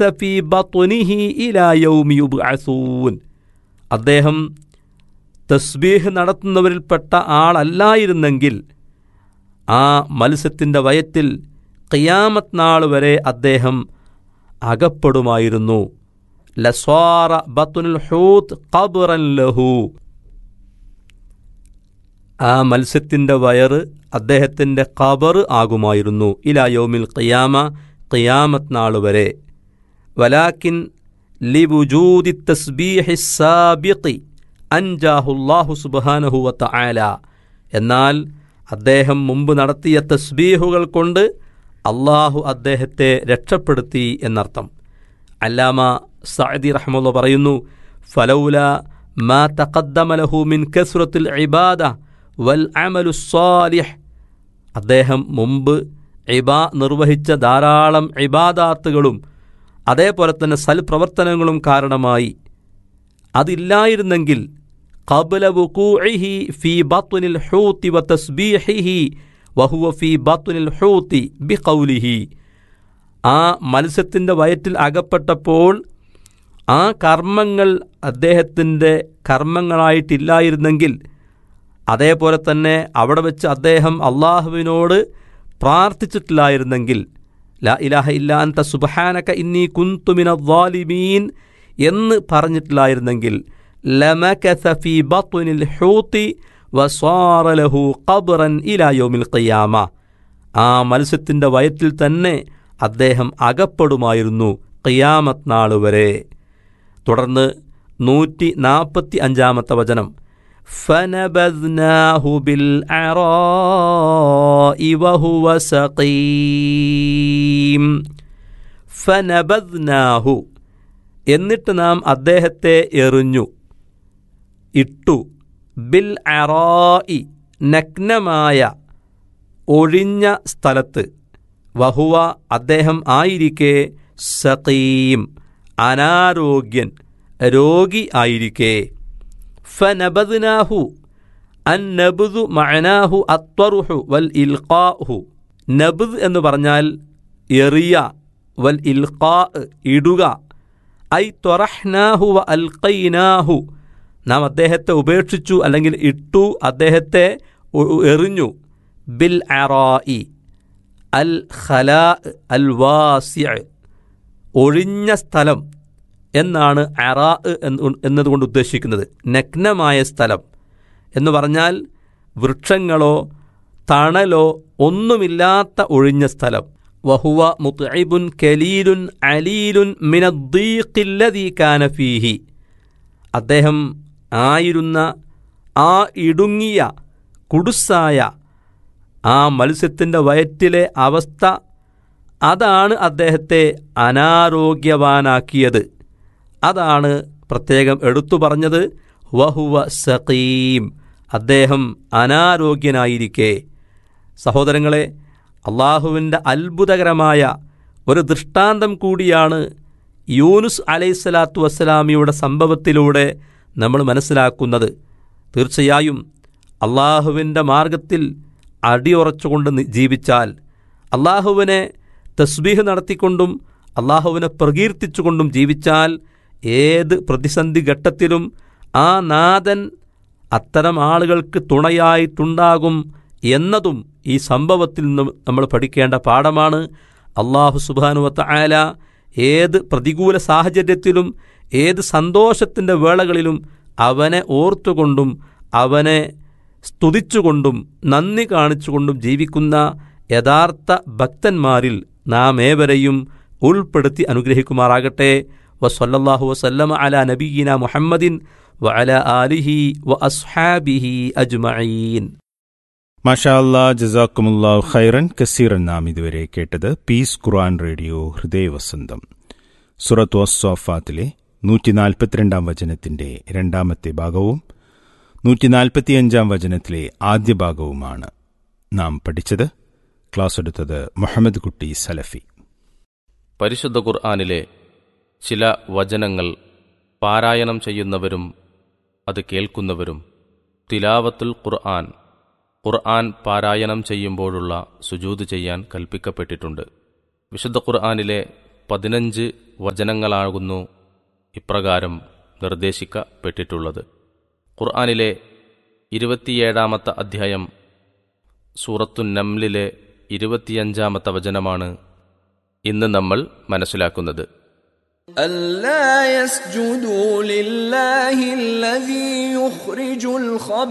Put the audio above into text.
ഫി ബത്നിഹി ഇലാ യൗമി യുബ്അസൂൻ അദ്ദേഹം തസ്ബീഹ് നടത്തുന്നവരിൽപ്പെട്ട ആളല്ലായിരുന്നെങ്കിൽ ആ മത്സ്യത്തിൻ്റെ വയറ്റിൽ ഖിയാമത്ത് നാൾ വരെ അദ്ദേഹം അകപ്പെടുമായിരുന്നു ലസ്വാറ ബത്തുൽ ഹൂത്ത് ഖബ്റൻ ലഹു ആ മത്സ്യത്തിൻ്റെ വയറ് അദ്ദേഹത്തിൻ്റെ ഖബർ ആകുമായിരുന്നു ഇലാ യോമിൽ ഖിയാമ ഖിയാമത്ത് നാൾ വരെ വലാക്കിൻ ലിവുജൂദി തസ്ബീഹി സാബിഖി അൻജാഹുല്ലാഹു സുബ്ഹാനഹു വതആല എന്നാൽ അദ്ദേഹം മുമ്പ് നടത്തിയ തസ്ബീഹുകൾ കൊണ്ട് അള്ളാഹു അദ്ദേഹത്തെ രക്ഷപ്പെടുത്തി എന്നർത്ഥം അല്ലാമ സഅദി റഹ്മുള്ള പറയുന്നു ഫലൗല മാ തഖദ്ദമ ലഹു മിൻ കസ്റത്തിൽ ഇബാദ വൽ അമലു സ്വാലിഹ് അദ്ദേഹം മുമ്പ് ഇബാ നിർവഹിച്ച ധാരാളം ഇബാദാത്തുകളും അതേപോലെ തന്നെ സൽപ്രവർത്തനങ്ങളും കാരണമായി അതില്ലായിരുന്നെങ്കിൽ قبل وقوعه في بطن الحوت وتسبيحه وهو في بطن الحوت بقوله ആ മത്സ്യത്തിൻ്റെ വയറ്റിൽ അകപ്പെട്ടപ്പോൾ ആ കർമ്മങ്ങൾ അദ്ദേഹത്തിൻ്റെ കർമ്മങ്ങളായിട്ടില്ലായിരുന്നെങ്കിൽ അതേപോലെ തന്നെ അവിടെ വെച്ച് അദ്ദേഹം അള്ളാഹുവിനോട് പ്രാർത്ഥിച്ചിട്ടില്ലായിരുന്നെങ്കിൽ ലാ ഇലാഹ ഇല്ല അന്ത സുബഹാനക ഇന്നി കുന്തുമിന വാലിമീൻ എന്ന് പറഞ്ഞിട്ടില്ലായിരുന്നെങ്കിൽ ലമകസ ഫീ ബത്നിൽ ഹൂത്തി വസ്വാറ ലഹു ഖബ്റൻ ഇലാ യൗമിൽ ഖിയാമ ആ മത്സ്യത്തിൻ്റെ വയറ്റിൽ തന്നെ അദ്ദേഹം അകപ്പെടുമായിരുന്നു ഖിയാമത്ത് നാൾ വരെ തുടർന്ന് നൂറ്റി നാൽപ്പത്തി അഞ്ചാമത്തെ വചനം فنبذناه بالعراء وهو سقيم فنبذناه എന്നിട്ട് നാം അദ്ദേഹത്തെ എറിഞ്ഞു ഇട്ടു ബിൽ അറായി നഗ്നമായ ഒഴിഞ്ഞ സ്ഥലത്ത് വഹുവ അദ്ദേഹം ആയിരിക്കെ സഖീം അനാരോഗ്യൻ രോഗി ആയിരിക്കെ ഫനബദ്നാഹു അൻ നബുദു മഅനാഹു അത്വറുഹു വൽ ഇൽഖാഹു നബുദ് എന്ന് പറഞ്ഞാൽ എറിയ വൽ ഇൽഖാ ഇടുക ഐ ത്വറഹ്നാഹു വ അൽഖൈനാഹു നാം അദ്ദേഹത്തെ ഉപേക്ഷിച്ചു അല്ലെങ്കിൽ ഇട്ടു അദ്ദേഹത്തെ എറിഞ്ഞു ബിൽ അറായി അൽ ഖലാ അൽ വാസിഅ ഒഴിഞ്ഞ സ്ഥലം എന്നാണ് അറാ എന്നതുകൊണ്ട് ഉദ്ദേശിക്കുന്നത് നഗ്നമായ സ്ഥലം എന്ന് പറഞ്ഞാൽ വൃക്ഷങ്ങളോ തണലോ ഒന്നുമില്ലാത്ത ഒഴിഞ്ഞ സ്ഥലം വഹുവ മുത്ഇബുൻ കലീലുൻ അലീലുൻ മിനദ്ദീഖില്ലദീ കാന ഫീഹി അദ്ദേഹം ആയിരുന്ന ആ ഇടുങ്ങിയ കുടുസായ ആ മത്സ്യത്തിൻ്റെ വയറ്റിലെ അവസ്ഥ അതാണ് അദ്ദേഹത്തെ അനാരോഗ്യവാനാക്കിയത് അതാണ് പ്രത്യേകം എടുത്തു പറഞ്ഞത് വഹുവ സഖീം അദ്ദേഹം അനാരോഗ്യനായിരിക്കെ സഹോദരങ്ങളെ അള്ളാഹുവിൻ്റെ അത്ഭുതകരമായ ഒരു ദൃഷ്ടാന്തം കൂടിയാണ് യൂനുസ് അലൈഹിസ്സലാത്തു വസ്സലാമിയുടെ സംഭവത്തിലൂടെ നമ്മൾ മനസ്സിലാക്കുന്നത് തീർച്ചയായും അള്ളാഹുവിൻ്റെ മാർഗത്തിൽ അടിയുറച്ചുകൊണ്ട് ജീവിച്ചാൽ അള്ളാഹുവിനെ തസ്ബീഹ് നടത്തിക്കൊണ്ടും അള്ളാഹുവിനെ പ്രകീർത്തിച്ചുകൊണ്ടും ജീവിച്ചാൽ ഏത് പ്രതിസന്ധി ഘട്ടത്തിലും ആ നാഥൻ അത്തരം ആളുകൾക്ക് തുണയായിട്ടുണ്ടാകും എന്നതും ഈ സംഭവത്തിൽ നിന്ന് നമ്മൾ പഠിക്കേണ്ട പാഠമാണ് അള്ളാഹു സുബാനുവത്ത ആല ഏത് പ്രതികൂല സാഹചര്യത്തിലും ഏത് സന്തോഷത്തിൻ്റെ വേളകളിലും അവനെ ഓർത്തുകൊണ്ടും അവനെ സ്തുതിച്ചുകൊണ്ടും നന്ദി കാണിച്ചുകൊണ്ടും ജീവിക്കുന്ന യഥാർത്ഥ ഭക്തന്മാരിൽ നാം ഏവരെയും ഉൾപ്പെടുത്തി അനുഗ്രഹിക്കുമാറാകട്ടെ വസല്ലല്ലാഹു വസല്ലമ അല നബീന മുഹമ്മദിൻ വ അല ആലിഹി വ അസ്ഹാബിഹി അജ്മഈൻ മാഷാ അല്ലാ ജസാക്കുമുല്ലാ ഖൈറൻ കസീറൻ നാം ഇതുവരെ കേട്ടത് പീസ് ഖുർആൻ റേഡിയോ ഹൃദയവസന്തം സുറത്ത് വസ്വാഫാത്തിലെ നൂറ്റി നാൽപ്പത്തിരണ്ടാം വചനത്തിന്റെ രണ്ടാമത്തെ ഭാഗവും നൂറ്റി നാൽപ്പത്തിയഞ്ചാം വചനത്തിലെ ആദ്യ ഭാഗവുമാണ് നാം പഠിച്ചത് ക്ലാസ് എടുത്തത് മുഹമ്മദ് കുട്ടി സലഫി പരിശുദ്ധ ഖുർആാനിലെ ചില വചനങ്ങൾ പാരായണം ചെയ്യുന്നവരും അത് കേൾക്കുന്നവരും തിലാവത്തുൽ ഖുർആൻ ഖുർആൻ പാരായണം ചെയ്യുമ്പോഴുള്ള സുജൂത് ചെയ്യാൻ കൽപ്പിക്കപ്പെട്ടിട്ടുണ്ട് വിശുദ്ധ ഖുർആാനിലെ പതിനഞ്ച് വചനങ്ങളാകുന്നു ഇപ്രകാരം നിർദ്ദേശിക്കപ്പെട്ടിട്ടുള്ളത് ഖുർആനിലെ ഇരുപത്തിയേഴാമത്തെ അധ്യായം സൂറത്തു നംലിലെ ഇരുപത്തിയഞ്ചാമത്തെ വചനമാണ് ഇന്ന് നമ്മൾ മനസ്സിലാക്കുന്നത് ألا يسجدوا لله الذي يخرج الخبر